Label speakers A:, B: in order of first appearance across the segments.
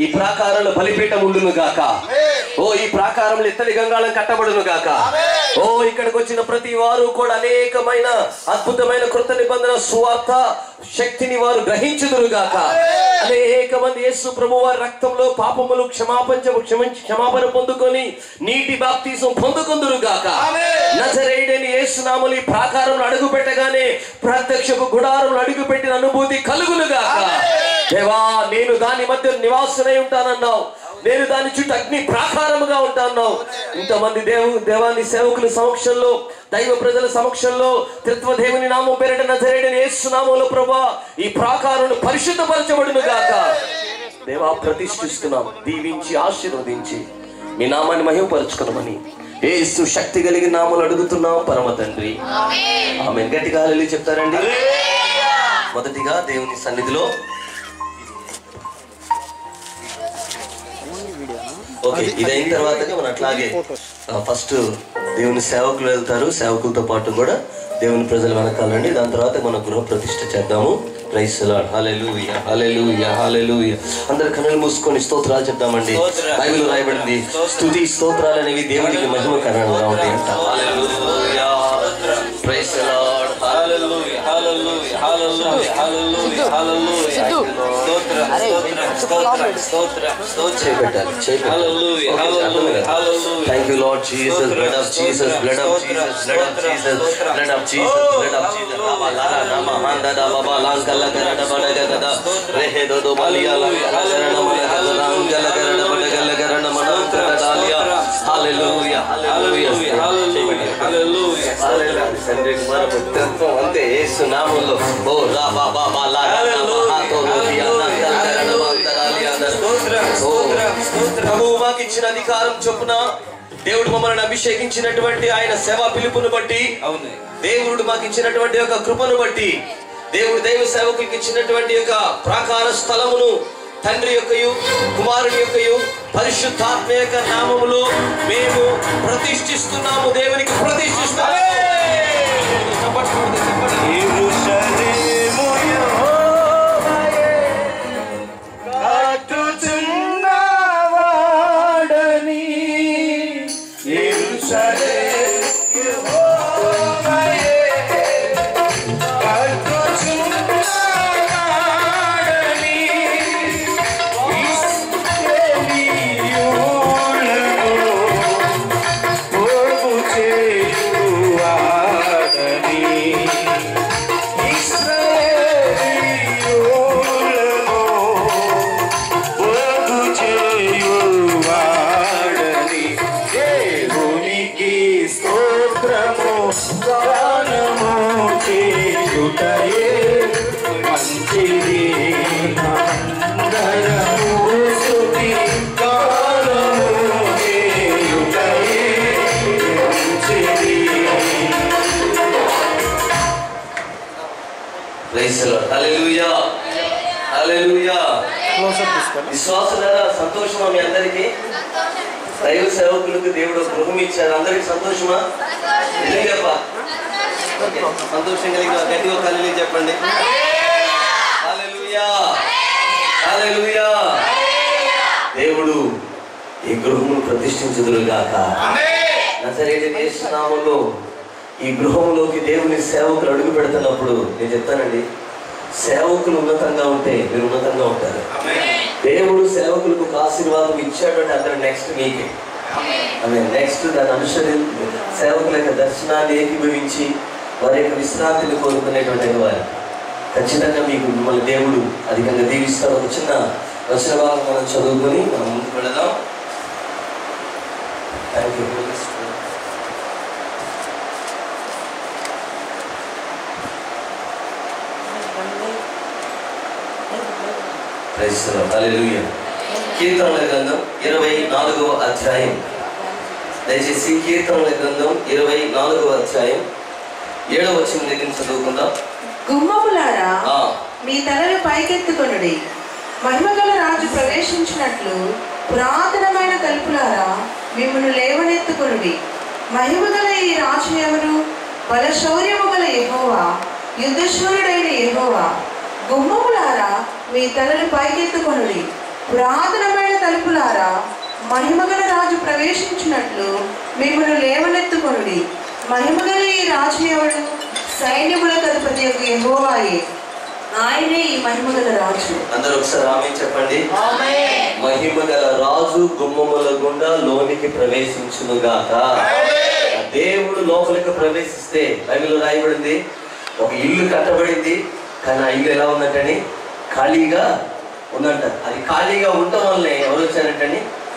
A: ఈ ప్రాకారంలో బలిపీఠం ఉండును గాక ఓ ఈ ప్రాకారంలో ఇత్తడి గంగాళం కట్టబడును గాక ఓ ఇక్కడికి వచ్చిన ప్రతి వారు కూడా అనేకమైన అద్భుతమైన కృత నిబంధన సువార్త శక్తిని వారు గ్రహించుదురు గాక అనేక మంది యేసు ప్రభు వారి రక్తంలో పాపములు క్షమాపణ క్షమించి క్షమాపణ పొందుకొని నీటి బాప్తీసం పొందుకుందురు గాక నజరేయుడని యేసునామలు ఈ ప్రాకారంలో అడుగు పెట్టగానే ప్రత్యక్షపు గుడారంలో అడుగు పెట్టిన అనుభూతి కలుగును గాక దేవా నేను దాని మధ్య నివాసనై ఉంటానన్నావు నేను దాని చుట్టూ అగ్ని ప్రాకారముగా ఉంటాన్నావు ఇంతమంది దేవు దేవాన్ని సేవకుల సమక్షంలో దైవ ప్రజల సమక్షంలో త్రిత్వ దేవుని నామం పేరిట నజరేడని యేసునామంలో ప్రభా ఈ ప్రాకారం పరిశుద్ధపరచబడును గాక దేవా ప్రతిష్ఠిస్తున్నాం దీవించి ఆశీర్వదించి మీ నామాన్ని మహిమపరచుకున్నామని ఏసు శక్తి కలిగిన నామలు అడుగుతున్నాం పరమ తండ్రి ఆమె గట్టిగా హల్లెలూయా చెప్తారండి మొదటిగా దేవుని సన్నిధిలో ఓకే ఇది అయిన తర్వాత మనం అట్లాగే ఫస్ట్ దేవుని సేవకులు వెళ్తారు సేవకులతో పాటు కూడా దేవుని ప్రజలు వెనకాలండి దాని తర్వాత మనం గృహ ప్రతిష్ఠ చేద్దాము ప్రైస్ హాలెలూయ హాలెలూయ హాలెలూయ అందరు కన్నులు మూసుకొని స్తోత్రాలు చెప్తామండి బైబిల్ రాయబడింది స్తుతి స్తోత్రాలు అనేవి దేవునికి మహిమ కరణంగా ఉంటాయి అంట hallelujah praise Lord
B: Hallelujah, hallelujah, hallelujah, hallelujah, hallelujah. స్తోత్రం, స్తోత్రం, స్తోత్రం, స్తోత్రం, స్తోత్రం.
A: చేపెట్టాలి
B: Hallelujah, hallelujah, hallelujah.
A: Thank you lord Jesus blood of Jesus blood of Jesus blood of Jesus blood of Jesus blood of Jesus రాబా లారా నామ మాందా దా బాబా లాంకల్ల గరడ బడగ గద రెహే దో దో బలియా లాంకల్ల గరడ బడగ లాంకల్ల గరడ బడగల్ల గరడ మనంతర దాలియా హల్లెలూయా
B: Hallelujah, hallelujah, hallelujah.
A: హల్లెలూయా తండ్రి కుమార పుత్రత్వం అంతే యేసు నామములో ఓ రా బాబా బా లారా నామ హాతో రోదియా నాంకల్ల గరడ మాంతరాలియా
B: స్తోత్రం, స్తోత్రం, స్తోత్రం.
A: ప్రభువు మాకు ఇచ్చిన అధికారం చొప్పున దేవుడు మమ్మల్ని అభిషేకించినటువంటి ఆయన సేవా పిలుపును బట్టి
B: అవును
A: దేవుడు మాకు ఇచ్చినటువంటి యొక్క కృపను బట్టి దేవుడు దైవ సేవకులకు ఇచ్చినటువంటి యొక్క ప్రాకార స్థలమును తండ్రి యొక్కయు కుమారుని యొక్కయు పరిశుద్ధాత్మ యొక్క నామములో మేము ప్రతిష్ఠిస్తున్నాము దేవునికి ప్రతిష్ఠిస్తాము చప్పట్లు కొడితే చప్పట్లు.
C: యెరూషలేము యెహోవాయే కట్టుచున్నవాడని. యెరూషలేము యెహోవాయే కట్టుచున్నవాడని. ఇశ్రాయేలీయులను పోగు చేయువాడని. ఇశ్రాయేలీయులను పోగు చేయువాడని. దేవునికి స్తోత్రము గానము చేయుటయే మంచిది అందరము స్తుతి గానము చేయుటయే మంచిది
A: Praise the Lord. Hallelujah. Hallelujah. విశ్వాసులారా సంతోషమా మీ అందరికీ దైవ సేవకులకు దేవుడు ఒక గృహం ఇచ్చారు అందరికి సంతోషమా ఎందుకు చెప్పా ఓకే. సంతోషం కలిగిన గట్టిగా కలిగి చెప్పండి హల్లెలూయా. హల్లెలూయా. దేవుడు ఈ గృహమును ప్రతిష్ఠించుదురుగాక నజరేటి నామంలో ఈ గృహంలోకి దేవుని సేవకులు అడుగు పెడుతున్నప్పుడు నేను చెప్తానండి సేవకులు ఉన్నతంగా ఉంటే మీరు ఉన్నతంగా ఉంటారు దేవుడు సేవకులకు ఒక ఆశీర్వాదం ఇచ్చాడు అంటే అక్కడ నెక్స్ట్ మీకే ఆమె నెక్స్ట్ దాన్ని అనుసరి సేవకుల యొక్క దర్శనాన్ని ఏకీభవించి వారి యొక్క విశ్రాంతిని కోరుకునేటువంటి వారు ఖచ్చితంగా మీకు మిమ్మల్ని దేవుడు అధికంగా దీవిస్తారు ఒక చిన్న వచన భాగం మనం చదువుకొని మనం ముందుకు వెళదాం థ్యాంక్ యూ క్రైస్తవం హల్లెలూయా కీర్తనల గ్రంథం ఇరవై నాలుగవ అధ్యాయం దయచేసి కీర్తనల గ్రంథం ఇరవై నాలుగవ అధ్యాయం ఏడవ వచ్చిన దగ్గర నుంచి చదువుకుందాం
D: గుమ్మములారా
A: ఆ,
D: మీ తలలు పైకెత్తుకొనుడి మహిమగల రాజు ప్రవేశించినట్లు పురాతనమైన తలుపులారా మిమ్మల్ని లేవనెత్తుకొనుడి మహిమగల ఈ రాజు ఎవరు బలశౌర్యము గల యెహోవా యుద్ధశూరుడైన యెహోవా గుమ్మములారా మీ తలలు పైకెత్తుకొనుడి పురాతనమైన తలుపులారా మహిమగల రాజు ప్రవేశించినట్లు మిమ్మల్ని లేవనెత్తుకొనుడి మహిమగల ఈ రాజు ఎవడు సైన్యముల అధిపతి యొక్క యెహోవాయే ఆయనే ఈ మహిమగల రాజు
A: అందరూ ఒకసారి ఆమె చెప్పండి మహిమ గల రాజు గుమ్మముల గుండా లోనికి ప్రవేశించును గాక దేవుడు లోపలికి ప్రవేశిస్తే బైబిల్లో రాయబడింది ఒక ఇల్లు కట్టబడింది కానీ ఆ ఇల్లు ఎలా ఉందంటని ఖాళీగా ఉందంట అది ఖాళీగా ఉండటం వల్లే ఎవరు వచ్చారంటని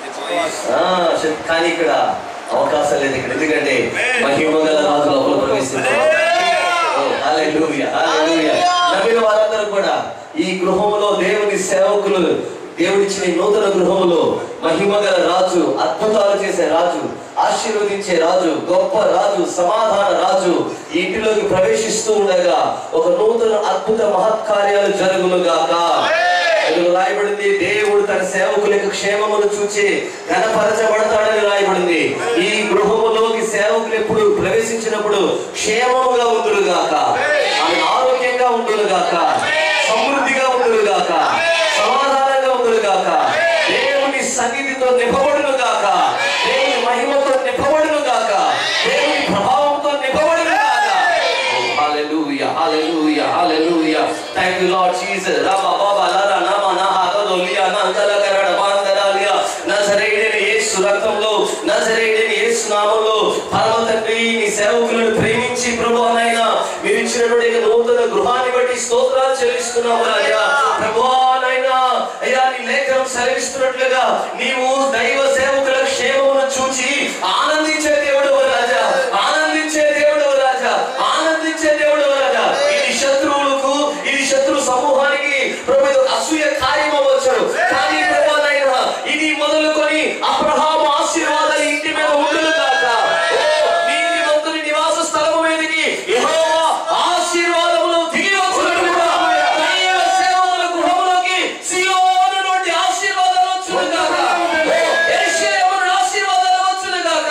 A: ఆ, శ- కానీ ఇక్కడ అవకాశం లేదు ఇక్కడ ఎందుకంటే మహిమ గల రాజు లోపల ప్రవేశించారు హల్లెలూయా, హల్లెలూయా. నమ్మిన వారందరూ కూడా ఈ గృహములో దేవుని సేవకులు దేవుడిచ్చిన ఈ నూతన గృహములో మహిమగల రాజు అద్భుతాలు చేసే రాజు ఆశీర్వదించే రాజు గొప్ప రాజు సమాధాన రాజు ఈ ఇంటిలోకి ప్రవేశిస్తూ ఉండగా ఒక నూతన అద్భుత మహత్కార్యాలు జరుగును గాక అందులో రాయబడింది దేవుడు తన సేవకులకు క్షేమమును చూచి ఘనపరచబడతాడని రాయబడింది ఈ గృహములోకి సేవకులు ఎప్పుడు ప్రవేశించినప్పుడు క్షేమముగా ఉండును గాక ఆమె ఆరోగ్యంగా ఉండును గాక సమృద్ధిగా ఉండును గాక సమాధానంగా ఉండును గాక దేవుని సన్నిధితో నింపబడును గాక దేవుని మహిమతో నింపబడును గాక దేవుని ప్రభావంతో నింపబడును గాక Hallelujah, hallelujah, hallelujah. Thank you, Lord Jesus. Rama Baba Lara Nama Naha Dolia Nantala Karada Bandaralia. నజరేయుడైన యేసు రక్తంలో నజరేయుడైన యేసు నామంలో పరమ తండ్రి నీ సేవకులను ప్రేమించి ప్రభువానైనా మీరు ఇచ్చినటువంటి ఈ నూతన గృహాన్ని బట్టి స్తోత్రాలు చెల్లిస్తున్నాము రాజా ప్రభువానైనా అయ్యా నీ లేఖనం సెలవిస్తున్నట్లుగా నీవు దైవ సేవకుల క్షేమమును చూచి ఆనందించే దేవుడు రాజా ఆనందించే దేవుడు రాజా ఆనందించే దేవుడు రాజా ఇది శత్రువులకు ఇది శత్రు సమూహానికి ప్రభు ఇది ఒక అసూయ కార్యం అవ్వచ్చు కానీ ప్రభువానైనా ఇది మొదలుకొని అబ్రహాం ఆశీర్వాదాలు ఇంటి మీద ఉండును కాక నీతిమంతుని నివాస స్థలము మీదకి యెహోవా ఆశీర్వాదములు దిగి వచ్చినట్లుగా దైవ సేవకుల గృహములోకి సియోను నుండి ఆశీర్వాదాలు వచ్చును గాక యెరూషలేము నుండి ఆశీర్వాదాలు వచ్చును గాక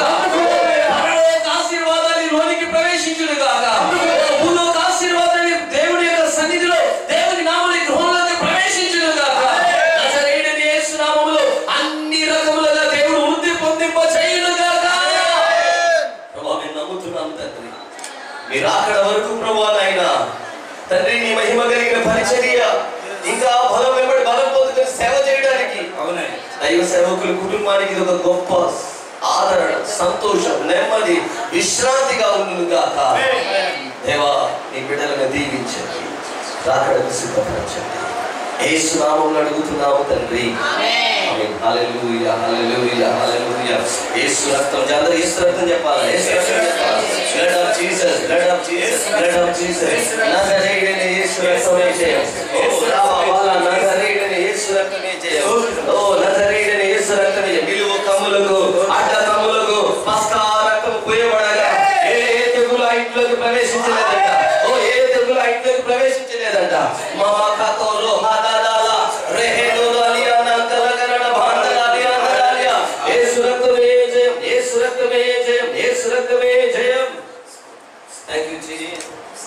A: పరలోక ఆశీర్వాదాలు లోనికి ప్రవేశించును గాక భూలోక ఆశీర్వాదాలు దేవుని యొక్క సన్నిధిలో దేవుని నామని గృహంలోకి ప్రవేశించును గాక నజరేయుడైన యేసు నామములో అన్ని రకములుగా దేవుడు వృద్ధి పొందింప చేయును గాక ప్రభా మేము నమ్ముతున్నాము తండ్రి మీరు అక్కడ వరకు ప్రభా నాయన తండ్రి నీ మహిమ కలిగిన పరిచర్య ఇంకా బలం వెంబడి బలం పొందుకొని సేవ చేయడానికి
B: అవునండి
A: దైవ సేవకుల కుటుంబానికి ఇది ఒక గొప్ప ఆదరణ సంతోషం నెమ్మది విశ్రాంతిగా ఉండును గాక దేవా నీ బిడ్డలను దీవించండి రాకడకు సిద్ధపరచండి యేసు నామంలో అడుగుతున్నాము తండ్రి ఆమేన్. హల్లెలూయా హల్లెలూయా హల్లెలూయా యేసు రక్తం అందరూ యేసు రక్తం చెప్పాలా యేసు రక్తం చెప్పాలా blood of Jesus blood of Jesus blood of Jesus నజరేయుడైన యేసు రక్తమే జయం ఓ రావా బాలా నజరేయుడైన యేసు రక్తమే జయం ఓ నజరేయుడైన యేసు రక్తమే జయం నిలువు కమ్ములకు అడ్డ కమ్ములకు పస్కా రక్తం పోయబడగా ఏ ఏ తెగులు ఆ ఇంట్లోకి ప్రవేశించలేదంట ఓ ఏ తెగులు ఆ ఇంట్లోకి ప్రవేశించలేదంట మా కథలో హాదాదాల రెహేదో దాలియానా కలగరణ భాండరాలియా నరాలియా యేసు రక్తమే జయం యేసు రక్తమే జయం యేసు రక్తమే జయం thank you Jesus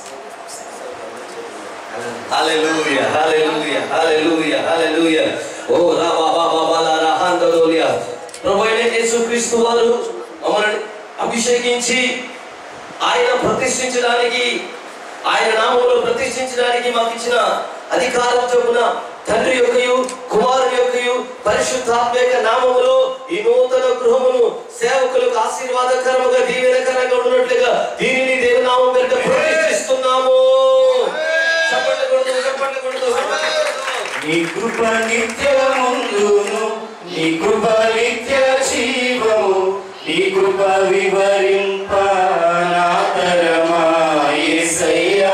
A: hallelujah hallelujah hallelujah hallelujah ఓ రా బా బా బా బా లా రా హందలోలియా ప్రభువైన యేసుక్రీస్తు వారు మమ్మల్ని అభిషేకించి ఆయన ప్రతిష్ఠించడానికి ఆయన నామంలో ప్రతిష్ఠించడానికి మాకు ఇచ్చిన అధికారం చొప్పున తండ్రి యొక్కయు కుమారుని యొక్కయు పరిశుద్ధాత్మ యొక్క నామములో ఈ నూతన గృహమును సేవకులకు ఆశీర్వాదకరముగా దీవెనకరంగా ఉన్నట్లుగా దీనిని దేవుని నామం పేరిట ప్రతిష్ఠిస్తున్నాము చప్పట్లు కొడుతూ చప్పట్లు కొడుతూ చప్పట్లు కొడుతూ.
C: నీ కృప నిత్యముందును నీ కృప నిత్య జీవము నీ కృప వివరింప నా తరమా యేసయ్యా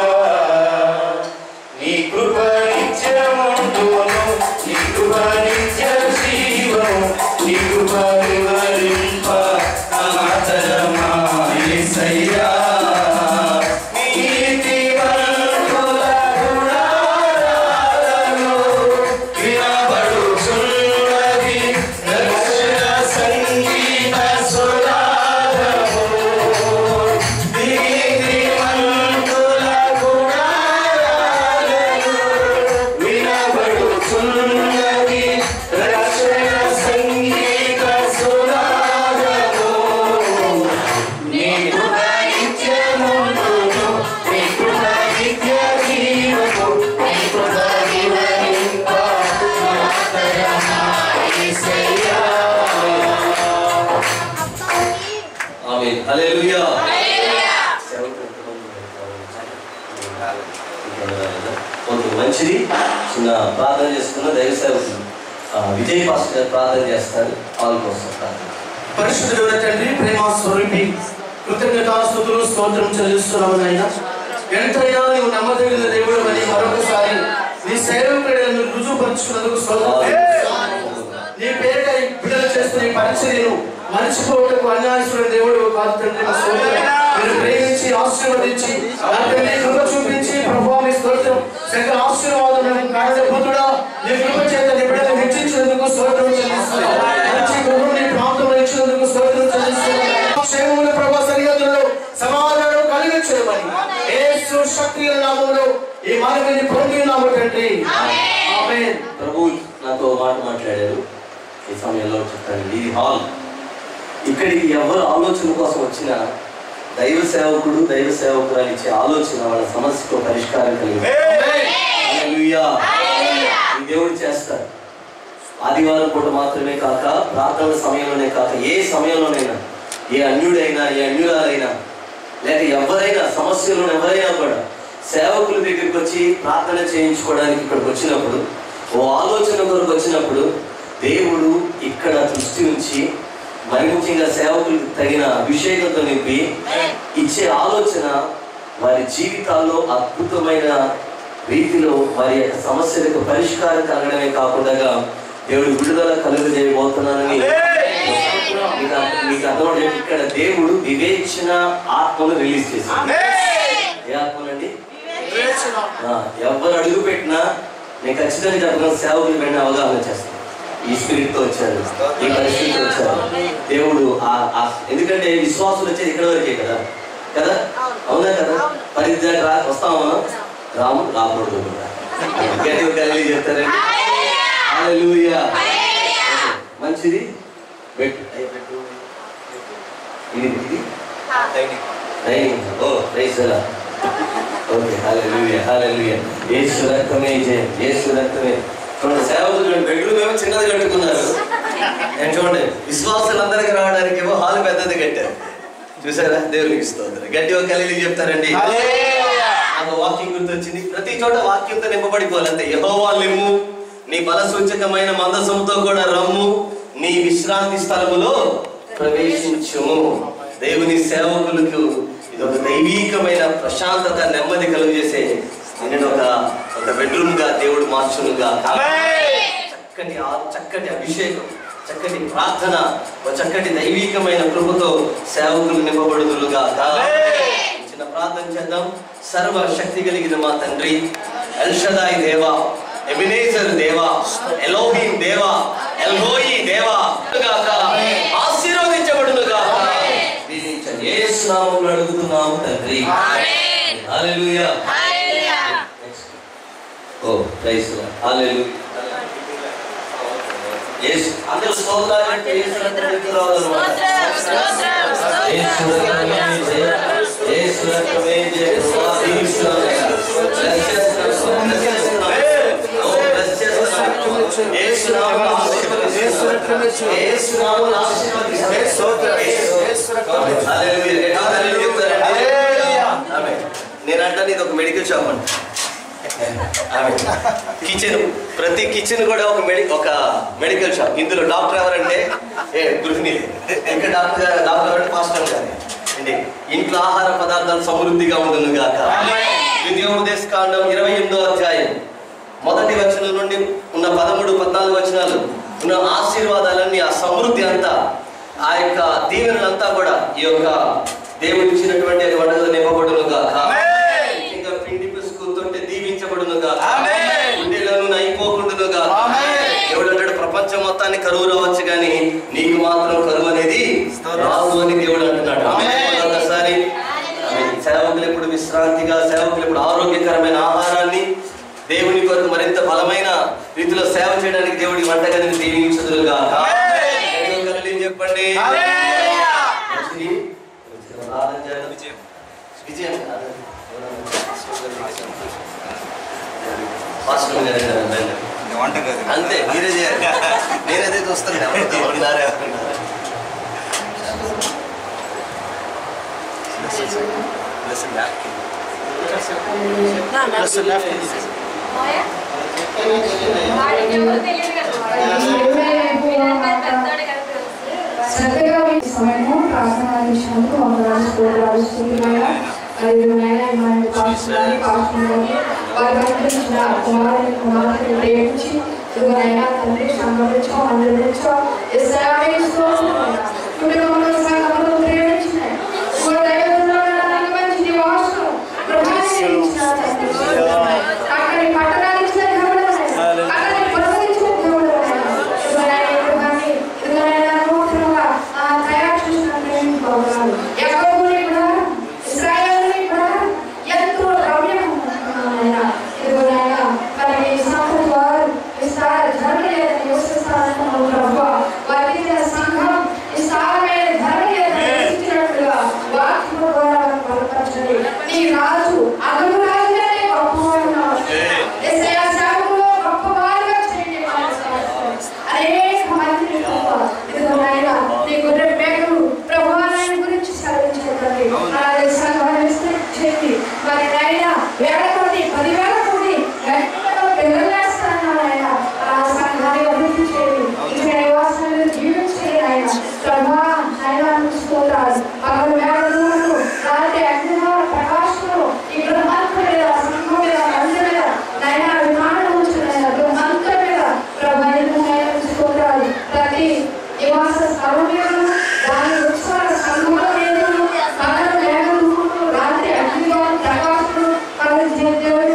C: నీ కృప నిత్యముందును నీ కృప నిత్య జీవము నీ కృప వివరింప నా తరమా యేసయ్యా నీతిమంతుల గుణాలను వినబడుచున్నది దర్శన సంగీత స్వరాగము
A: ఓకే మంచిది చిన్న ప్రార్థన చేసుకున్న దైవ సేవకులు ఆ, విజయ్ పాస్టర్ గారు ప్రార్థన చేస్తారు వాళ్ళ కోసం ప్రార్థన
C: పరిశుద్ధుడు తండ్రి ప్రేమ స్వరూపి కృతజ్ఞతాస్తుతులు స్తోత్రం చెల్లిస్తున్నాము నాయన ఎంతైనా నీవు నమ్మదగిన దేవుడు అని మరొకసారి నీ సేవకులను రుజువుపరుచుకున్నందుకు స్తోత్రం నీ పేరిట ఈ బిడ్డలు చేస్తున్న ఈ పరిచర్యను మర్చిపోవటకు అన్యాయస్తున్న దేవుడు కాదు తండ్రి మా స్తోత్రం మీరు ప్రేమించి ఆశీర్వదించి నా తండ్రి కృప చూపించి ప్రభావ మీ స్తోత్రం సకల ఆశీర్వాదం కారణభూతుడా నీ కృప చేత నీ బిడ్డలు హెచ్చించినందుకు స్తోత్రం చెల్లిస్తున్నాం మంచి కృపను నీ ప్రాంతంలో ఇచ్చినందుకు స్తోత్రం చెల్లిస్తున్నాం క్షేమముల ప్రభా సరిహద్దుల్లో సమాధానం కలిగించమని యేసు శక్తి గల నామములో ఈ మార్గాన్ని పొంది ఉన్నాము తండ్రి ఆమేన్
A: ప్రభు నాతో ఒక మాట మాట్లాడారు ఈ సమయంలో చెప్తాను ఇది హాల్ ఇక్కడికి ఎవరు ఆలోచన కోసం వచ్చినా దైవ సేవకుడు దైవ సేవకురాలు ఇచ్చే ఆలోచన వాళ్ళ సమస్యకు పరిష్కారం కలిగింది హల్లెలూయా. ఈ దేవుడు చేస్తారు ఆదివారం పూట మాత్రమే కాక ప్రార్థన సమయంలోనే కాక ఏ సమయంలోనైనా ఏ అన్యుడైనా ఏ అన్యురాలైనా లేక ఎవరైనా సమస్యలు ఎవరైనా కూడా సేవకుల దగ్గరికి వచ్చి ప్రార్థన చేయించుకోవడానికి ఇక్కడికి వచ్చినప్పుడు ఓ ఆలోచన కొరకు వచ్చినప్పుడు దేవుడు ఇక్కడ దృష్టి నుంచి మరి ముఖ్యంగా సేవకులకు తగిన అభిషేకంతో నింపి ఇచ్చే ఆలోచన వారి జీవితాల్లో అద్భుతమైన రీతిలో వారి యొక్క సమస్యలకు పరిష్కారం కలగడమే కాకుండా దేవుడు విడుదల కలుగు చేయబోతున్నానని మీకు అర్థం- మీకు అర్థమవుతుంది ఇక్కడ దేవుడు వివేచన ఆత్మను రిలీజ్ చేశాడు ఏ ఆత్మనండి ఆ, ఎవరు అడుగు పెట్టినా నేను ఖచ్చితంగా చెప్పగలను సేవకులు పెట్టిన అవగాహన చేస్తాను ఈ స్పిరిట్ తో వచ్చారు ఈ పరిస్థితితో వచ్చారు దేవుడు ఆ- ఆ ఎందుకంటే విశ్వాసులు వచ్చేది ఇక్కడ వరకే కదా కదా అవునా కదా పరిధి రా వస్తాం మనం రాము రాకూడదు కూడా గట్టిగా కలిగి చెప్తారండి హల్లెలూయా. ఓకే, మంచిది పెట్టు అయ్యి పెట్టు. ఇది ఇది డైనింగ్ ఓ ప్రైజ్ అలా ఓకే హల్లెలూయా హల్లెలూయా యేసు రక్తమే జయం యేసు రక్తమే చూడండి సేవకులు చూడండి బెడ్రూమ్ ఏమో చిన్నది కట్టుకున్నారు నేను చూడండి విశ్వాసులందరికీ రావడానికి ఏమో హాల్ పెద్దది కట్టారు చూసారా దేవునికి స్తోత్రం గట్టిగా కలిగి చెప్తారండి నాకు వాక్యం గుర్తొచ్చింది ప్రతి చోట వాక్యంతో నింపబడిపోవాలి అంతే యెహోవా లెమ్ము నీ బల సూచకమైన మందసముతో కూడా రమ్ము నీ విశ్రాంతి స్థలములో ప్రవేశించుము దేవుని సేవకులకు ఇది ఒక దైవీకమైన ప్రశాంతత నెమ్మది కలుగు చేసే నేను ఒక ఒక బెడ్రూమ్ గా దేవుడు మార్చునుగా చక్కటి ఆ- చక్కటి అభిషేకం చక్కటి ప్రార్థన ఒక చక్కటి దైవీకమైన కృపతో సేవకులు నింపబడుదులుగా చిన్న ప్రార్థన చేద్దాం సర్వ శక్తి కలిగిన మా తండ్రి ఎల్షదాయి దేవా ఎబినేజర్ దేవా ఎలోహిం దేవా ఎల్హోయి దేవా గాక ఆశీర్వదించబడును గాక దీవించండి యేసు నామములో అడుగుతున్నాము తండ్రి హల్లెలూయా ఓ ప్రైజ్ హల్లెలూయా యేసు అందరూ స్తోత్రాలు అంటే యేసు రక్తం దగ్గర రావాలన్నమాట. యేసు రక్తమే జయ. యేసు రక్తమే జయ. ప్రభువా, దీవిస్తున్నాం అయ్యా. బ్లెస్ చేస్తున్నాం. బ్లెస్ చేస్తున్నాం. ఓ, బ్లెస్ చేస్తున్నాం. యేసు నామములో ఆశీర్వదిస్తున్నాం. యేసు నామములో ఆశీర్వదిస్తున్నాం. హల్లెలూయా. ఎట్లా హల్లెలూయా చెప్తారండి? ఆమేన్. నేను అంటాను ఇది ఒక మెడికల్ షాప్ అంట కిచెన్ ప్రతి కిచెన్ కూడా ఒక మెడి ఒక మెడికల్ షాప్ ఇందులో డాక్టర్ ఎవరంటే ఏ గృహిణి ఇంకా డాక్టర్ గారు డాక్టర్ ఎవరంటే పాస్టర్ గారు ఏంటి ఇంట్లో ఆహార పదార్థాలు సమృద్ధిగా ఉండును గాక విద్యోపదేశ కాండం ఇరవై ఎనిమిదో అధ్యాయం మొదటి వచనం నుండి ఉన్న పదమూడు పద్నాలుగు వచనాలు ఉన్న ఆశీర్వాదాలన్నీ ఆ సమృద్ధి అంతా ఆ యొక్క దీవెనలంతా కూడా ఈ యొక్క దేవుడు ఇచ్చినటువంటి వంటలు నింపబడును గాక ఇంకా పిండి పిసుకుతుంటే దీవించబడును గాక గుండెలను అయిపోకుండును గాక దేవుడు అంటాడు ప్రపంచం మొత్తాన్ని కరువు రావచ్చు కానీ నీకు మాత్రం కరువు అనేది రాదు అని దేవుడు అంటున్నాడు ఒకసారి సేవకులు ఎప్పుడు విశ్రాంతిగా సేవకులు ఎప్పుడు ఆరోగ్యకరమైన ఆహారాన్ని దేవుని కొరకు మరింత బలమైన రీతిలో సేవ చేయడానికి దేవుడి వంటగదిని దీవించదులుగా చెప్పండి మంచిది. మంచిది. ప్రార్థన చేద్దాం. విజయం కాదు. పాస్టర్ గారు అన్నారు. అంతే మీరే చేయాలి నేనదే చూస్తాను ఎవరు ఎవరున్నారా ఎవరున్నారా
C: Just the left hand.
E: వాడికి ఎవరు తెలియదు కదా పెద్దోడు కదా తెలుసు
F: శ్రద్ధగా మీ సమయము ప్రార్థన అందించినందుకు వందనాలు స్తోత్రాలు స్థుతులైన మరియు నాయన మన పాస్టర్ని పాస్టర్ని వారి అనుగ్రహించిన కుమారుని కుమారుని ప్రేమించి ఇదిగోనైనా తండ్రి సంగమించో అందరించో ఇస్రాయేలు స్తోత్రమైన కుటుంబంలో సంఘంలో ప్రేమించిన ఇదిగో దైవంలో మంచి నివాసం గృహాన్ని ఇచ్చిన తండ్రి అక్కడి పట్టణాలు ఇచ్చిన దేవుడు అక్కడి పొలం ఇచ్చిన దేవుడు ఇదిగోనైనా ఈ గృహాన్ని ఇదిగోనైనా నూతనంగా ఆ, తయారు చేసిన ప్రేమ భవనాలు యాకోబుని గుడారం, ఇశ్రాయేలుని గుడారం ఎంతో రమ్యమైన ఇదిగోనైనా మరి ఈ సంఘం వారు విస్తార ధర్మలేదని యోచిస్తారన్న ప్రభువా వారికి ఇచ్చిన సంఘం విస్తారమైన ధర్మలేదని యోచించినట్లుగా వాక్యము ద్వారా వారిని బలపరచండి నీ రాజు అగలు రాజునే గొప్పవాడు యేసయ్య సేవకులో గొప్పవారుగా చేయండి మా సేవకులను. అనేక మందిని ప్రభువా, ఇదిగో నాయనా, నీ గొర్రె మేకలు ప్రభువా నాయన గురించి సెలవించకండి. అలాగే సంఘాన్ని విస్తరించి చేయండి. మరి నాయనా, వేల కోటి, పదివేల కోటి, గట్టిగా బెదరలేస్తాను నాయన. ఆ సంఘాన్ని అభివృద్ధి చేయండి. ఇక్కడ నివాసాలను జీవించండి నాయన. ప్రభువా, నాయనా, నీకు స్తోత్రాలు. పగలు వేల దూరము, రాత్రి అగ్నిలో ప్రకాశంలో ఈ గృహాంత మీద సంఘం మీద మంది మీద నాయన విమానం ఉంచున్నాయన గృహాంత మీద ప్రభు నాయన స్తోత్రాలు ప్రతి నివాస స్థలం మీద దాని ఉత్సవ సంఘముల మీద పగలు వేల దూరము రాత్రి అగ్నిలో ప్రకాశంలో పగలు దేవుడి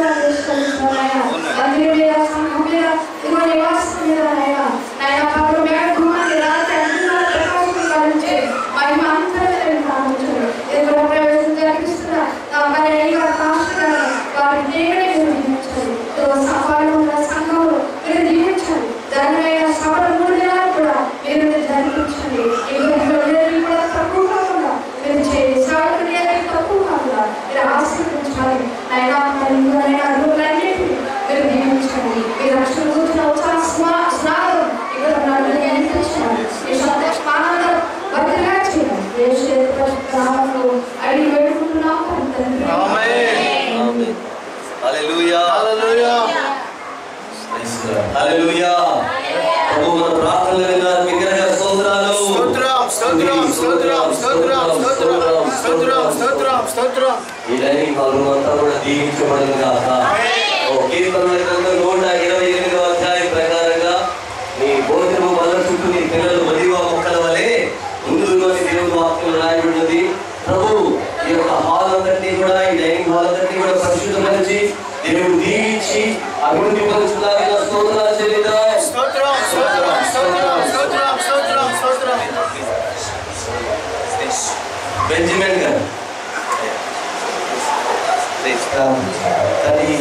F: నాయన మందిరం మీద సంఘం మీద ఇదిగో నివాసం మీద నాయన నాయన పగలు వేల దూరాన్ని రాత్రి అగ్నిలో ప్రకాశం కలిగించి మహిమ అంతరం కావచ్చు ఇదిగో ప్రవేశం జరిగిస్తున్న నా మరి అయ్యో పాస్టర్ గారు వారి దేవుడే మీరు దీవించండి ఇదిగో సభలో ఉన్న సంఘంలో మీరు దీవించండి దానిపైన సభల మూడు దినాలు కూడా మీరు జరిపించండి ఈ గృహంలో ఏది కూడా తక్కువ కాకుండా మీరు చేయండి సేవకులు ఏది తక్కువ కాకుండా మీరు ఆశీర్వదించాలి అయినా మరి ఇంకొనైనా అడుగులన్నింటినీ మీరు దీవించండి మీ రక్షణ కూర్చున్న ఉత్సాహ స్నా స్నానం ఇక్కడ నన్ను అనిపించండి మీ సంతోష ఆనందం వర్తిగా చేయండి యేసు యొక్క నామములో అడిగి వేడుకుంటున్నాము తండ్రి
A: హల్లెలూయా
C: Hallelujah.
A: హల్లెలూయా ప్రభు మన ప్రార్థనలు విన్నారు విగ్రహ స్తోత్రాలు
C: స్తోత్రం, స్తోత్రం, స్తోత్రం, స్తోత్రం, స్తోత్రం, స్తోత్రం, స్తోత్రం, స్తోత్రం.
A: ఈ డైనింగ్ హాల్ రూమ్ అంతా కూడా దీవించబడింది కాక ఓ కీర్తనల గ్రంథం నూట ఇరవై ఎనిమిదవ అధ్యాయం ప్రకారంగా నీ భోజనము వల్ల చుట్టూ నీ పిల్లలు మదివా మొక్కల వలె ముందులోని దేవుడు వాక్యం రాయబడినది ప్రభు ఈ యొక్క హాల్ అంతటినీ కూడా ఈ డైనింగ్ హాల్ అంతటినీ కూడా పరిశుద్ధపరిచి దేవుడు దీవించి అభివృద్ధి పరుచులాగిన స్తోత్రాలు చెల్లిద్దాం
C: స్తోత్రం, స్తోత్రం, స్తోత్రం, స్తోత్రం, స్తోత్రం, స్తోత్రం.
A: బెంజమిన్ గారు తల్లి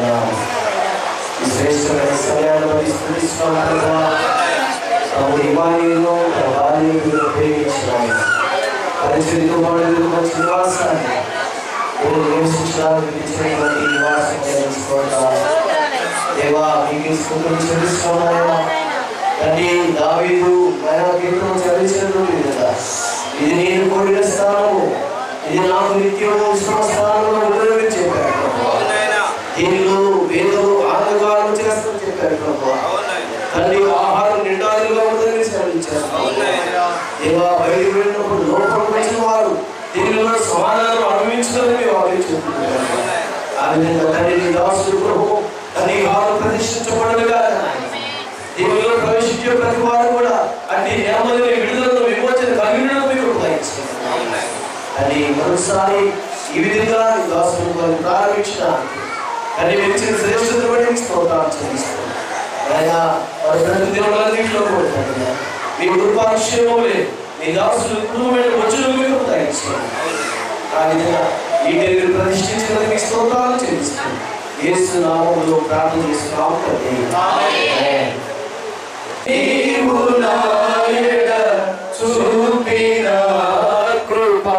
A: ఈ శ్రేష్టమైన సమయాన్ని బట్టి స్థుతిస్తున్నాం ప్రభా. ప్రభు ఇమానియులను ప్రభావిని ఉపయోగించినాము పరిస్థితి కుమారుడు మంచి నివాసాన్ని మీరు నివసించడానికి ఇచ్చినటువంటి నివాసం తెలుసుకోవడం దేవా మీకు స్థుతులు చెల్లిస్తున్నాయా తండ్రి దావీదు మరణ కీర్తన చదివించినటువంటి కదా ఇది నేను కూడిన స్థానము ఇది నాకు నిత్యము విశ్రమ స్థానంలో ఉండదని చెప్పారు ప్రభువా. దీనిలో వేదము ఆనందగానం చేస్తామని చెప్పారు ప్రభు తండ్రి ఆహారం నిండాలుగా ఉందని సెలవించారు దేవా బయటికి వెళ్ళినప్పుడు లోపల వచ్చిన వారు దీనిలో సమాధానం అనుభవించాలని మేము ఆలోచిస్తున్నాం ఆ విధంగా తండ్రి నీ దాసుడు ప్రభు తండ్రి వారు ప్రతిష్ఠించబడదుగా దీనిలో ప్రవేశించే ప్రతి వారు కూడా అన్ని నెమ్మదిని విడుదలను విమోచన కలిగినను మీకు దయచేయండి అని మరోసారి ఈ విధంగా నీ దాసుడు వారిని ప్రారంభించిన అని మీరు ఇచ్చిన శ్రేష్టత బట్టి మీకు స్తోత్రాలు చెల్లిస్తున్నాం ఆయన వారి ప్రతి దినములన్నింటిలో కూడా తండ్రి, మీ కృపాక్షేమములే మీ దాసులు కుటుంబమైన వచ్చును మీకు దయచేయండి ఆ విధంగా ఈ మీరు ప్రతిష్ఠించినందుకు మీకు స్తోత్రాలు చెల్లిస్తున్నాం యేసు నామములో ప్రార్థన చేస్తున్నాం తండ్రి. ఆమేన్. నీవు నాయన చూపిన కృప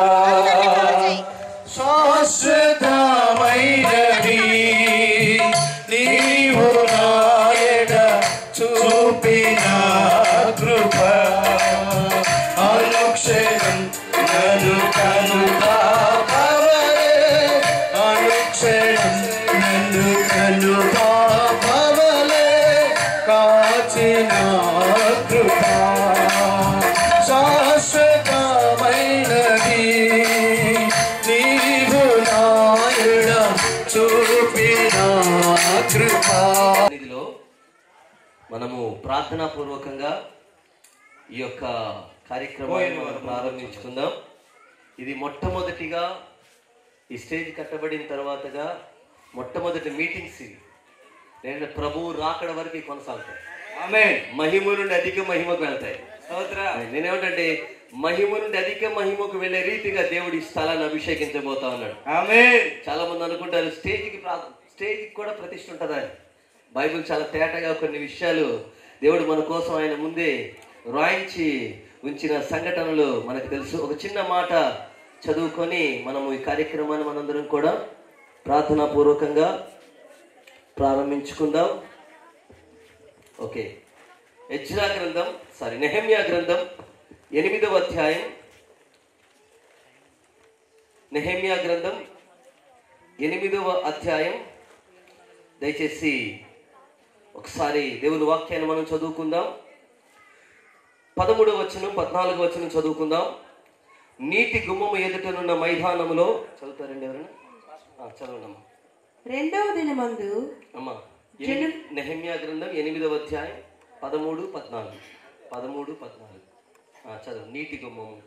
C: శాశ్వతమైనది నీవు నాయన చూపిన కృప అనుక్షణం నన్ను కను కాపవే అనుక్షణం నన్ను కాపవలే కాచిన కృప శాశ్వతమైనది నీవు నాయుడ చూపిన కృప
A: సన్నిధిలో మనము ప్రార్థనా పూర్వకంగా ఈ యొక్క కార్యక్రమాన్ని మనం ప్రారంభించుకుందాం ఇది మొట్టమొదటిగా ఈ స్టేజ్ కట్టబడిన తర్వాతగా మొట్టమొదటి మీటింగ్స్ ఇవి నేను ప్రభువు రాకడ వరకు ఇవి కొనసాగుతాయి ఆమె మహిమ నుండి అధిక మహిమకు వెళ్తాయి నేనేమంటే మహిమ నుండి అధిక మహిమకు వెళ్ళే రీతిగా దేవుడి స్థలాన్ని అభిషేకించబోతా ఉన్నాడు
C: ఆమె
A: చాలా మంది అనుకుంటారు స్టేజ్కి ప్రా స్టేజ్కి కూడా ప్రతిష్ట ఉంటుందా అని బైబిల్ చాలా తేటగా కొన్ని విషయాలు దేవుడు మన కోసం ఆయన ముందే రాయించి ఉంచిన సంఘటనలు మనకు తెలుసు ఒక చిన్న మాట చదువుకొని మనము ఈ కార్యక్రమాన్ని మనందరం కూడా ప్రార్థనా పూర్వకంగా ప్రారంభించుకుందాం ఓకే ఎజ్రా గ్రంథం సారీ నెహమ్యా గ్రంథం ఎనిమిదవ అధ్యాయం నెహమ్యా గ్రంథం ఎనిమిదవ అధ్యాయం దయచేసి ఒకసారి దేవుని వాక్యాన్ని మనం చదువుకుందాం పదమూడవ వచనం పద్నాలుగు వచనం చదువుకుందాం నీటి గుమ్మము ఎదుటనున్న మైదానములో చదువుతారండి ఎవరైనా ఆ, చదవండమ్మా
D: రెండవ దినమందు
A: అమ్మా ఎనిమి- నెహమ్యా గ్రంథం ఎనిమిదవ అధ్యాయం పదమూడు పద్నాలుగు పదమూడు పద్నాలుగు ఆ, చదువు నీటి గుమ్మము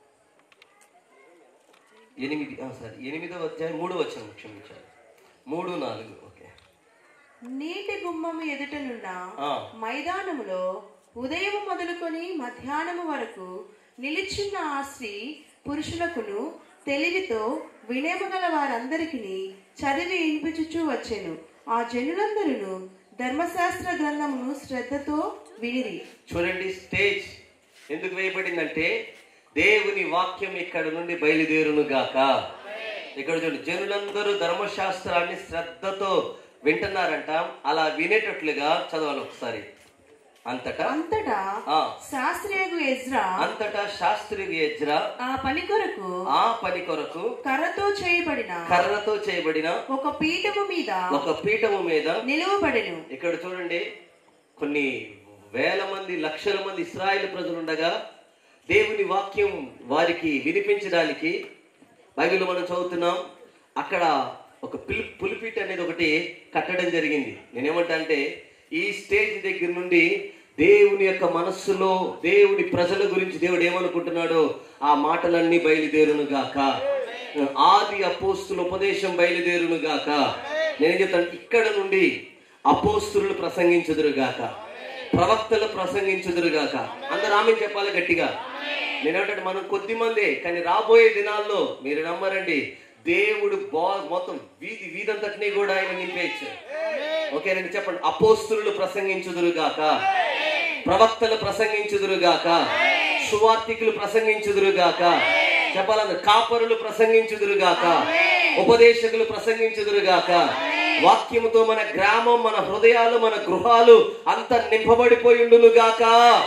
A: ఎనిమిది ఆ, సారీ ఎనిమిదవ అధ్యాయం మూడవ వచనం క్షమించాలి మూడు నాలుగు ఓకే
D: నీటి గుమ్మము ఎదుటనున్న
A: ఆ.
D: మైదానములో ఉదయం మొదలుకొని మధ్యాహ్నము వరకు నిలిచున్న ఆ స్త్రీ పురుషులకును తెలివితో వినేము గల వారందరికి చదివి వినిపించుచూ వచ్చెను ఆ జనులందరూ ధర్మశాస్త్ర గ్రంథమును శ్రద్ధతో వినిరి
A: చూడండి స్టేజ్ ఎందుకు వేయబడిందంటే దేవుని వాక్యం ఇక్కడ నుండి బయలుదేరును గాక ఇక్కడ చూడండి జనులందరూ ధర్మశాస్త్రాన్ని శ్రద్ధతో వింటున్నారంట అలా వినేటట్లుగా చదవాలి ఒకసారి అంతటా
D: అంతటా
A: ఆ.
D: శాస్త్రియగు ఎజ్రా
A: అంతటా శాస్త్రి ఎజ్రా
D: ఆ పని కొరకు
A: ఆ పని కొరకు
D: కర్రతో చేయబడిన
A: కర్రతో చేయబడిన
D: ఒక పీఠము మీద
A: ఒక పీఠము మీద
D: నిలువబడెను
A: ఇక్కడ చూడండి కొన్ని వేల మంది లక్షల మంది ఇస్రాయేల్ ప్రజలు ఉండగా దేవుని వాక్యం వారికి వినిపించడానికి బైబిల్ మనం చదువుతున్నాం అక్కడ ఒక పిల్ పులిపిట్ అనేది ఒకటి కట్టడం జరిగింది నేనేమంటా అంటే ఈ స్టేజ్ దగ్గర నుండి దేవుని యొక్క మనస్సులో దేవుని ప్రజల గురించి దేవుడు ఏమనుకుంటున్నాడో ఆ మాటలన్నీ బయలుదేరును గాక ఆది అపోస్తుల ఉపదేశం బయలుదేరును గాక నేను చెప్తాను ఇక్కడ నుండి అపోస్తులు ప్రసంగించుదురు గాక ప్రవక్తలు ప్రసంగించుదురు గాక అందరూ ఆమె చెప్పాలి గట్టిగా నేనేమంటే మనం కొద్ది మందే కానీ రాబోయే దినాల్లో మీరు నమ్మరండి దేవుడు బా మొత్తం వీధి వీధంతటినీ కూడా ఆయన నింపేయచ్చు ఓకేనండి చెప్పండి అపోస్తులు ప్రసంగించుదురు గాక ప్రవక్తలు ప్రసంగించుదురు గాక సువార్థికులు ప్రసంగించుదురు గాక చెప్పాలంటే కాపరులు ప్రసంగించుదురు గాక ఉపదేశకులు ప్రసంగించుదురు గాక వాక్యముతో మన గ్రామం మన హృదయాలు మన గృహాలు అంత నింపబడిపోయి ఉండును గాక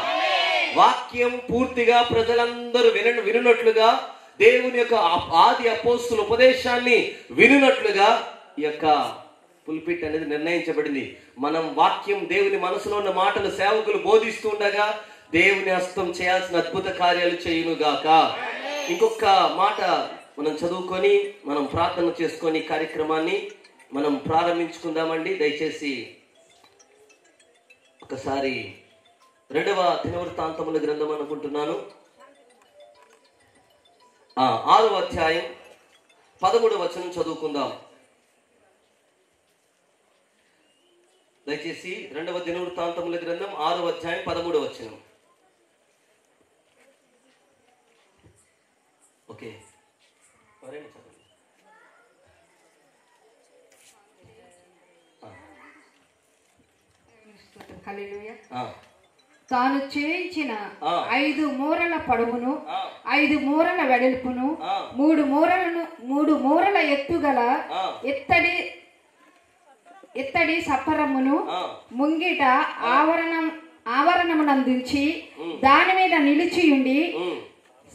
A: వాక్యం పూర్తిగా ప్రజలందరూ విన వినున్నట్లుగా దేవుని యొక్క ఆ- ఆది అపోస్తుల ఉపదేశాన్ని వినున్నట్లుగా ఈ యొక్క పుల్పిట్ అనేది నిర్ణయించబడింది మనం వాక్యం దేవుని మనసులో ఉన్న మాటలు సేవకులు బోధిస్తూ ఉండగా దేవుని హస్తం చేయాల్సిన అద్భుత కార్యాలు చేయునుగాక ఇంకొక మాట మనం చదువుకొని మనం ప్రార్థన చేసుకొని ఈ కార్యక్రమాన్ని మనం ప్రారంభించుకుందామండి దయచేసి ఒకసారి రెండవ దినవృత్తాంతముల గ్రంథం అనుకుంటున్నాను ఆ, ఆరవ అధ్యాయం పదమూడవ వచనం చదువుకుందాం దయచేసి రెండవ దినవృత్తాంతముల గ్రంథం ఆరవ అధ్యాయం పదమూడవ వచనం ఓకే ఎవరైనా చదవండి
F: హల్లెలూయా.
A: ఆ,
F: తాను చేయించిన
A: ఆ.
F: ఐదు మూరల పొడవును
A: ఆ,
F: ఐదు మూరల వెడల్పును
A: ఆ.
F: మూడు మూరలను మూడు మూరల ఎత్తుగల
A: ఆ.
F: ఎత్తడి ఎత్తడి సప్పరమును
A: ఆ.
F: ముంగిట ఆవరణం ఆవరణమునందుంచి దాని మీద నిలిచియుండి
A: ఉమ్,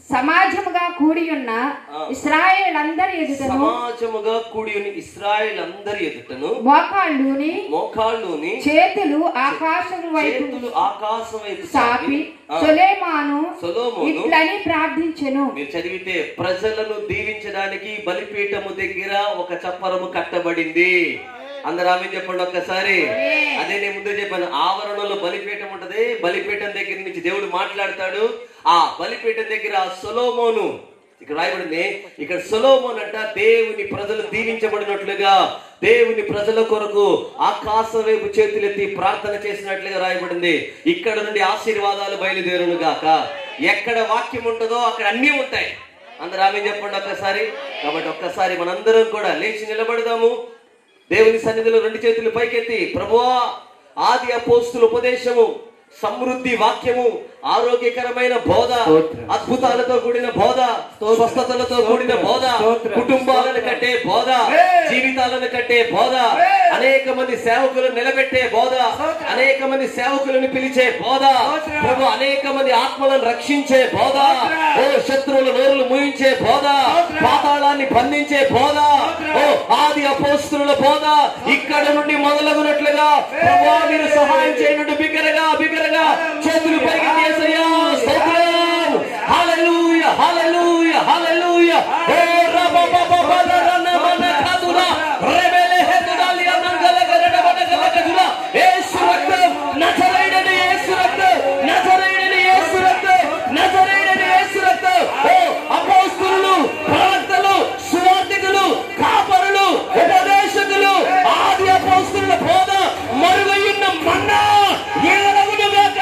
G: సమాజముగా కూడి ఉన్న ఇస్రాయేలందరి ఎదుటను
A: సమాజముగా కూడి ఉన్న ఇస్రాయేల్ అందరి ఎదుటను
G: మోకాళ్ళుని
A: మోకాళ్ళుని
G: చేతులు ఆకాశం వైపు
A: చేతులు ఆకాశం వైపు
G: చాపి
A: ఆ,
G: సొలేమాను
A: సొలొమోను
G: ఇట్లని ప్రార్థించెను
A: మీరు చదివితే ప్రజలను దీవించడానికి బలిపీఠము దగ్గర ఒక చప్పరము కట్టబడింది అందరు ఆమె చెప్పండి ఒక్కసారి అదే నేను ముందే చెప్పాను ఆవరణలో బలిపీఠం ఉంటది బలిపీఠం దగ్గర నుంచి దేవుడు మాట్లాడతాడు ఆ బలిపీఠం దగ్గర సొలోమోను ఇక్కడ రాయబడింది ఇక్కడ సొలోమోన్ అంట దేవుని ప్రజలు దీవించబడినట్లుగా దేవుని ప్రజల కొరకు ఆకాశం వైపు చేతులెత్తి ప్రార్థన చేసినట్లుగా రాయబడింది ఇక్కడ నుండి ఆశీర్వాదాలు బయలుదేరును గాక ఎక్కడ వాక్యం ఉంటుందో అక్కడ అన్నీ ఉంటాయి అందరూ ఆమె చెప్పండి ఒక్కసారి కాబట్టి ఒక్కసారి మనందరం కూడా లేచి నిలబడదాము దేవుని సన్నిధిలో రెండు చేతులు పైకెత్తి ప్రభువా ఆది అపోస్తుల ఉపదేశము సమృద్ధి వాక్యము ఆరోగ్యకరమైన బోధ అద్భుతాలతో కూడిన బోధ స్వస్థతలతో కూడిన బోధ కుటుంబాలను కట్టే బోధ జీవితాలను కట్టే బోధ అనేక మంది సేవకులను నిలబెట్టే బోధ అనేక మంది సేవకులను పిలిచే బోధ ప్రభు అనేక మంది ఆత్మలను రక్షించే బోధ ఓ శత్రువుల నోరులు ముయించే బోధ పాతాళాన్ని బంధించే బోధ ఓ ఆది అపోస్తుల బోధ ఇక్కడ నుండి మొదలగునట్లుగా ప్రభు మీరు సహాయం చేయనుండి బిగ్గరగా బిగ్గరగా చేతులు పైకి చేసయ్యా స్తోత్రం హల్లెలూయా హల్లెలూయా హల్లెలూయా ఓ రబబబబల రనమన కదుల రెబెలె హెదుదాలి అనంగల గరడ బడగల కదుల యేసు రక్తం నజరేయుడని యేసు రక్తం నజరేయుడని యేసు రక్తం నజరేయుడని యేసు రక్తం ఓ అపోస్తులు ప్రవక్తలు సువార్తికులు కాపరులు ఉపదేశకులు ఆది అపోస్తుల బోధ మరుగయ్యున్న మన్నా ఏలగునుగాక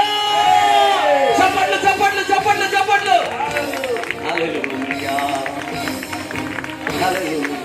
A: చప్పట్లు చప్పట్లు చప్పట్లు చప్పట్లు హల్లెలూయా హల్లెలూయా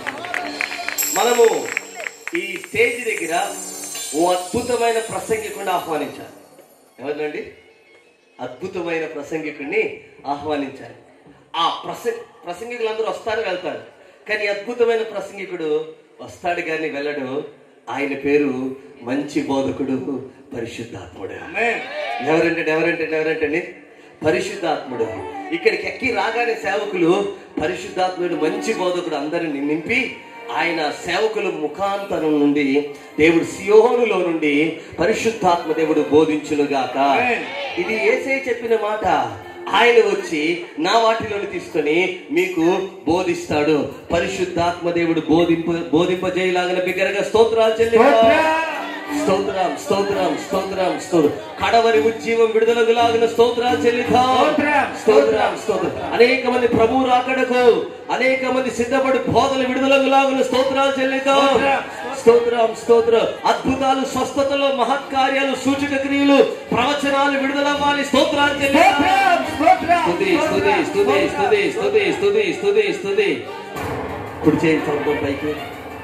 A: మనము ఈ స్టేజ్ దగ్గర ఓ అద్భుతమైన ప్రసంగికుడిని ఆహ్వానించాలి ఎవరినండి అద్భుతమైన ప్రసంగికుడిని ఆహ్వానించాలి ఆ ప్రస ప్రసంగికులందరూ వస్తారు వెళ్తారు కానీ అద్భుతమైన ప్రసంగికుడు వస్తాడు కానీ వెళ్ళడు ఆయన పేరు మంచి బోధకుడు పరిశుద్ధాత్ముడు ఎవరంటే ఎవరంటే ఎవరంటే పరిశుద్ధాత్ముడు ఇక్కడికి ఎక్కి రాగానే సేవకులు పరిశుద్ధాత్ముడు మంచి బోధకుడు అందరిని నింపి ఆయన సేవకుల ముఖాంతరం నుండి దేవుడు సియోనులో నుండి పరిశుద్ధాత్మ దేవుడు బోధించునుగాక ఇది ఏసే చెప్పిన మాట ఆయన వచ్చి నా వాటిలోని తీసుకొని మీకు బోధిస్తాడు పరిశుద్ధాత్మ దేవుడు బోధింప బోధింపజేయలాగిన బిగ్గరగా స్తోత్రాలు చెల్లిస్తాం స్తోత్రం స్తోత్రం స్తోత్రం స్తోత్రం కడవరి ఉజ్జీవం విడుదలకు లాగిన స్తోత్రాలు చెల్లిద్దాం స్తోత్రం స్తోత్రం అనేక మంది ప్రభు రాకడకు అనేక మంది సిద్ధపడి బోధలు విడుదలకు లాగిన స్తోత్రాలు చెల్లిద్దాం స్తోత్రం స్తోత్రం అద్భుతాలు స్వస్థతలు మహత్కార్యాలు సూచక క్రియలు ప్రవచనాలు విడుదలవ్వాలి స్తోత్రాలు చెల్లిద్దాం స్తుతి స్తుతి స్తుతి స్తుతి స్తుతి స్తుతి స్తుతి స్తుతి కుడి చేయి చదువు పైకి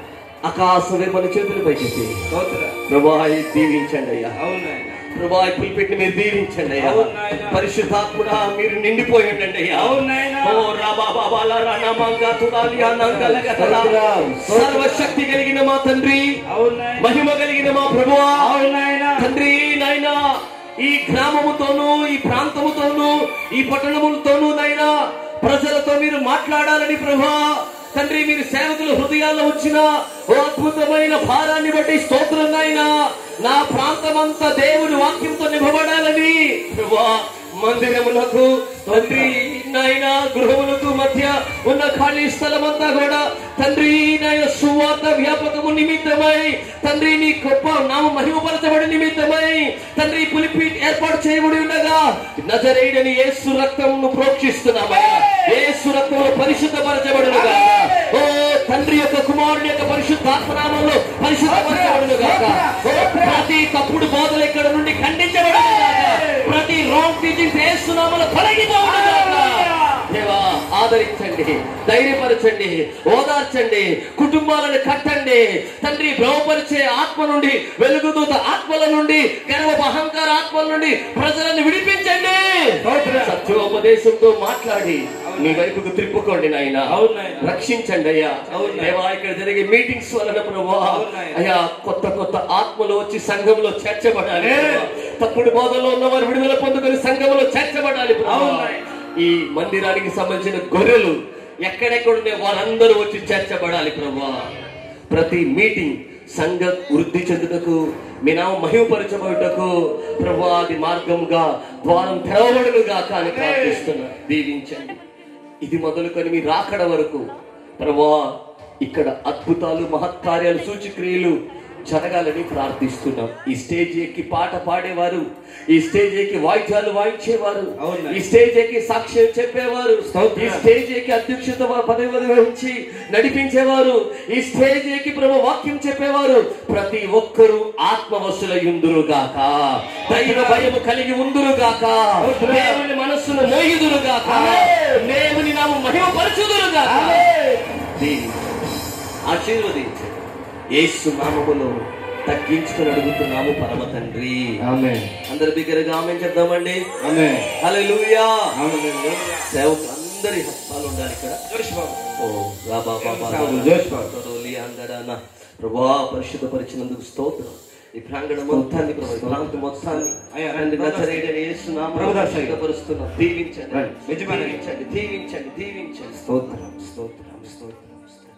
A: ఆకాశమే మన చేతులు పైకి ప్రభా దీవించండి అయ్యా ప్రభా ఈ పులిపెట్టి మీరు దీవించండి అయ్యా
B: అవును నాయనా.
A: పరిశుద్ధాత్ముడా మీరు నిండిపోయి ఉండండి అయ్యా
B: అవును నాయనా.
A: ఓ రాబా బాబాల రణమంగా తుడాలి అనంగలగ తలా. సర్వశక్తి కలిగిన మా తండ్రి మహిమ కలిగిన మా ప్రభువా తండ్రి నాయనా ఈ గ్రామముతోనూ ఈ ప్రాంతముతోనూ ఈ పట్టణములతోనూ నాయనా ప్రజలతో మీరు మాట్లాడాలని ప్రభా తండ్రి మీరు సేవకుల హృదయాల్లో వచ్చిన ఓ అద్భుతమైన భారాన్ని బట్టి స్తోత్రం నాయనా నా ప్రాంతమంతా దేవుని వాక్యంతో నింపబడాలని ప్రభా మందిరములకు తండ్రి నాయన గృహములకు మధ్య ఉన్న ఖాళీ స్థలమంతా కూడా తండ్రి నాయన సువార్త వ్యాపకము నిమిత్తమై తండ్రి నీ గొప్ప నామ మహిమపరచబడి నిమిత్తమై తండ్రి పులిపి ఏర్పాటు చేయబడి ఉండగా నజరేయుడని యేసు రక్తమును ప్రోక్షిస్తున్నామయ్యా యేసు రక్తమును పరిశుద్ధపరచబడును ఓ తండ్రి యొక్క కుమారుని యొక్క పరిశుద్ధాత్మనామంలో పరిశుద్ధపరచబడును గాక ఓ ప్రతి తప్పుడు బోధలు ఇక్కడ నుండి ఖండించబడును గాక ప్రతి రాంగ్ టీచింగ్ యేసునామలో తొలగిపోవును గాక దేవా ఆదరించండి ధైర్యపరచండి ఓదార్చండి కుటుంబాలను కట్టండి తండ్రి భ్రమపరిచే ఆత్మ నుండి వెలుగుదూత ఆత్మల నుండి గర్వపు అహంకార ఆత్మల నుండి ప్రజలను విడిపించండి సత్యోపదేశంతో మాట్లాడి మీ వైపుకు త్రిప్పుకోండి నాయన
B: అవును నాయనా.
A: రక్షించండి అయ్యా
B: అవును నాయనా.
A: దేవా ఇక్కడ జరిగే మీటింగ్స్ వలన ప్రభా
B: అవును నాయనా.
A: అయ్యా కొత్త కొత్త ఆత్మలు వచ్చి సంఘంలో చేర్చబడాలి ప్రభా. తప్పుడు బోధలో ఉన్న వారు విడుదల పొందుకొని సంఘంలో చేర్చబడాలి ప్రభా.
B: అవును నాయనా.
A: ఈ మందిరానికి సంబంధించిన గొర్రెలు ఎక్కడెక్కడ ఉండే వారందరూ వచ్చి చేర్చబడాలి ప్రభా ప్రతి మీటింగ్ సంఘ వృద్ధి చెందుటకు మీ నామ మహిమపరచబడుటకు ప్రభా అది మార్గంగా ద్వారం తెరవబడునుగా కానీ ప్రార్థిస్తున్నా దీవించండి ఇది మొదలుకొని మీ రాకడ వరకు ప్రభా ఇక్కడ అద్భుతాలు మహత్కార్యాలు సూచక్రియలు జరగాలని ప్రార్థిస్తున్నాం ఈ స్టేజ్ ఎక్కి పాట పాడేవారు ఈ స్టేజ్ ఎక్కి వాయిద్యాలు వాయించేవారు ఈ స్టేజ్ ఎక్కి సాక్ష్యం చెప్పేవారు ఈ స్టేజ్ ఎక్కి అధ్యక్షత పదవి వహించి నడిపించేవారు ఈ స్టేజ్ ఎక్కి ప్రభు వాక్యం చెప్పేవారు ప్రతి ఒక్కరూ ఆత్మవశులయుందురు గాక దైవ భయము కలిగి ఉందురు గాక దేవుని మనస్సును మోయుదురు గాక దేవుని నామ మహిమపరచుదురు గాక దీన్ని ఆశీర్వదించండి యేసు నామములో తగ్గించుకొని అడుగుతున్నాము పరమ తండ్రి అందరి దగ్గరగా ఆమె చెప్దామండి హల్లెలూయా సేవకు అందరి హస్తాలు ఉండాలి ఇక్కడ ఓ రాబా బాబా తోలి అందడాన ప్రభా పరిశుద్ధపరిచినందుకు స్తోత్రం ఈ ప్రాంగణం మొత్తాన్ని ప్రభు ఈ ప్రాంతం మొత్తాన్ని తండ్రి నజరేయుడైన యేసు నామములో పరిశుద్ధపరుస్తున్నాం దీవించండి దీవించండి దీవించండి దీవించండి స్తోత్రం స్తోత్రం స్తోత్రం స్తోత్రం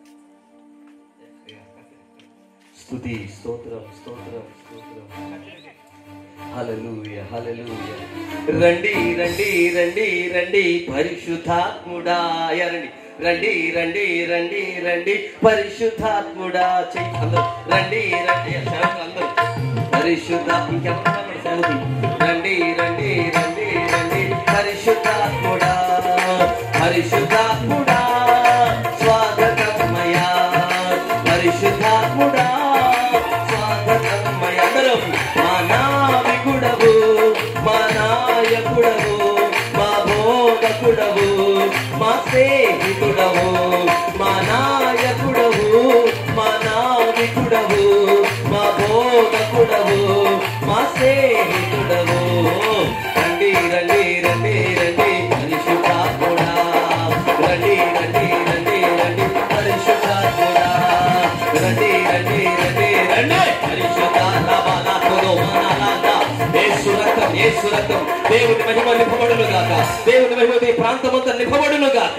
A: స్తుతి స్తోత్రం స్తోత్రం స్తోత్రం హల్లెలూయా హల్లెలూయా రండి రండి రండి రండి పరిశుద్ధాత్ముడా రండి రండి రండి రండి రండి పరిశుద్ధాత్ముడా చెయ్యి అందరూ రండి రండి సేవకులు అందరూ పరిశుద్ధ ఇంకెవరు సేవకి రండి రండి రండి రండి పరిశుద్ధాత్ముడా పరిశుద్ధాత్ముడా స్వాగతమయా పరిశుద్ధాత్ముడా స్వాగతమయ అందరం మా నావికుడవు మా నాయకుడవు మా బోధకుడవు మా స్నేహితుడవు మా నాయకుడవు మా నావికుడవు మా బోధకుడవు మా స్నేహితుడవు రండి రండి రండి రండి పరిశుద్ధాత్ముడా రండి రండి రండి రండి పరిశుద్ధాత్ముడా రండి రండి రండి రండి పరిశుద్ధాత్మలో యేసు రక్తం యేసు రక్తం దేవుని మహిమ నింపబడును గాక దేవుని మహిమ ఈ ప్రాంతమంతా నింపబడును గాక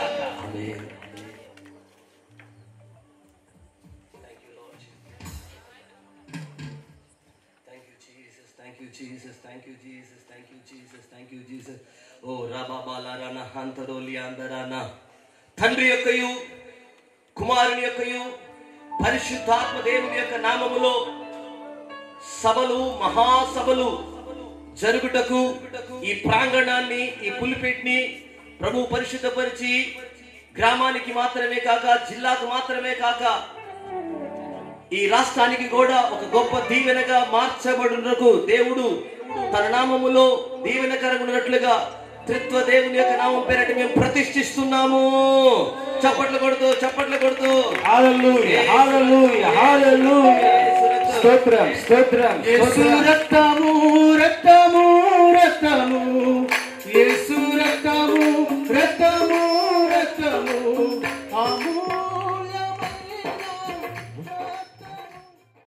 A: Thank you, Jesus. Thank you, Jesus. Thank you, Jesus. Thank you, Jesus. Thank you, Jesus. ఓ రాబాబాలారాన హంతరోలి అందరాన తండ్రి యొక్కయు కుమారుని యొక్కయు పరిశుద్ధాత్మ దేవుని యొక్క నామములో సభలు మహాసభలు జరుగుటకు ఈ ప్రాంగణాన్ని ఈ పులిపెట్ని ప్రభు పరిశుద్ధపరిచి గ్రామానికి మాత్రమే కాక జిల్లాకు మాత్రమే కాక ఈ రాష్ట్రానికి కూడా ఒక గొప్ప దీవెనగా మార్చబడునకు దేవుడు తన నామములో దీవెనకరంగా ఉన్నట్లుగా త్రిత్వ దేవుని యొక్క నామం పేరట మేము ప్రతిష్ఠిస్తున్నాము చప్పట్లు కొడుతూ చప్పట్లు కొడుతూ
C: స్తోత్రం స్తోత్రం యేసు రక్తము రక్తము రక్తము యేసు రక్తము రక్తము